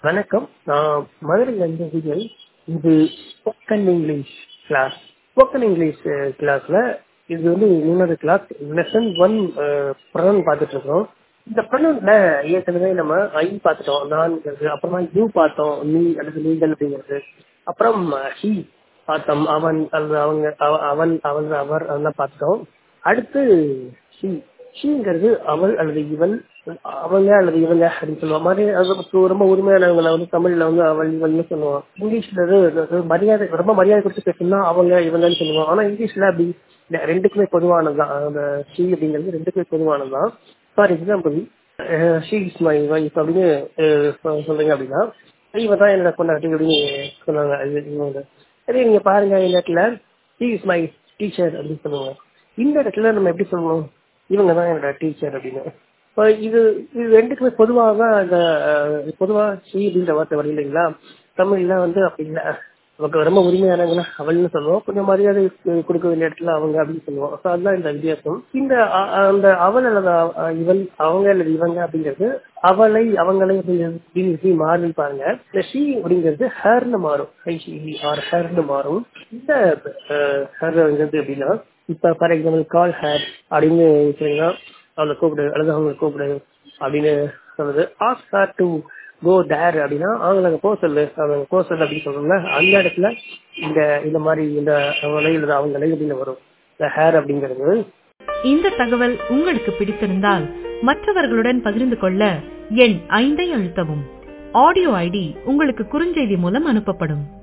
வணக்கம் நான் மதுரையிலிருந்து விஜய் இது spoken English class spoken English கிளாஸ்ல இது வந்து இன்னொரு கிளாஸ் லெசன் ஒன் ப்ரொனவுன் பார்த்துட்டு இருக்கோம் இந்த ப்ரொனவுன்ல ஏற்கனவே நம்ம ஐ பார்த்துட்டோம் நான்ங்கிறது அப்புறமா யூ பார்த்தோம் நீ அல்லது நீங்கள் அப்படிங்கிறது அப்புறம் ஹி பார்த்தோம் அவன் அல்லது அவங்க அவ- அவன் அவன் அவர் அதெல்லாம் பார்த்துட்டோம் அடுத்து ஷி ஷீங்கிறது அவள் அல்லது இவன் அவங்க அல்லது இவங்க அப்படின்னு சொல்லுவோம் மாதிரி அது இப்போ ரொம்ப உரிமையானவங்களை வந்து தமிழ்ல வந்து அவள் இவள்னு சொல்லுவோம் இங்கிலீஷ்ல அது அது மரியாதை ரொம்ப மரியாதை கொடுத்து பேசணும்னா அவங்க இவங்கன்னு சொல்லுவோம் ஆனா இங்கிலீஷ்ல அப்படி இல்ல, ரெண்டுக்குமே பொதுவானதுதான் அந்த ஷீ அப்படிங்கிறது ரெண்டுக்குமே பொதுவானதுதான் for example she is my wife அப்படின்னு அஹ், சொ- சொல்றீங்க அப்படின்னா இவன் தான் என்னோட பொண்டாட்டி அப்படின்னு சொன்னாங்க இது இவங்க சரி நீங்க பாருங்க இந்த இடத்துல ஷீ இஸ் மை டீச்சர் அப்படின்னு சொல்லுவாங்க இந்த இடத்துல நம்ம எப்படி சொல்லணும் இவங்க தான் என்னோட டீச்சர் அப்படின்னு இப்போ இது இது ரெண்டுக்குமே பொதுவாக தான் அந்த அஹ், பொதுவா ஷீ அப்படின்ற வார்த்தை வரும் இல்லைங்களா தமிழ்ல வந்து அப்படி இல்லை நமக்கு ரொம்ப உரிமையானவங்களா அவள்னு சொல்லுவோம் கொஞ்சம் மரியாதை கு- கொடுக்க வேண்டிய இடத்துல அவங்க அப்படின்னு சொல்லுவோம் ஸோ அதுதான் இந்த வித்தியாசம் இந்த அ- அ- அந்த அவள் அல்லது அவ- அ, இவள் அவங்க அல்லது இவங்க அப்படிங்கிறது அவளை அவங்களை அப்படிங்கிறது மாறி பாருங்க இந்த ஷீ அப்படிங்கிறது ஹேர்னு மாறும் ஹை ஷி ஆர் ஹேர்னு மாறும் இந்த ஹேர்ங்கிறது எப்படின்னா இப்ப ஃபார் எக்ஸாம்பிள் கால் ஹேர் அப்படின்னு சொன்னீங்கன்னா அவளை கூப்பிடு அல்லது அவங்களை கூப்பிடு அப்படின்னு சொல்லுது ask her to go there அப்படின்னா அவங்களை அங்க போக சொல்லு அவங்க போக சொல்லு அப்படின்னு சொல்றோம்ல அந்த இடத்துல இந்த இந்த மாதிரி இந்த அவளை அல்லது அவங்களை அப்படின்னு வரும் இந்த ஹேர் அப்படிங்கிறது இந்த தகவல் உங்களுக்கு பிடித்திருந்தால் மற்றவர்களுடன் பகிர்ந்து கொள்ள எண் ஐந்தை அழுத்தவும் ஆடியோ ஐடி உங்களுக்கு குறுஞ்செய்தி மூலம் அனுப்பப்படும்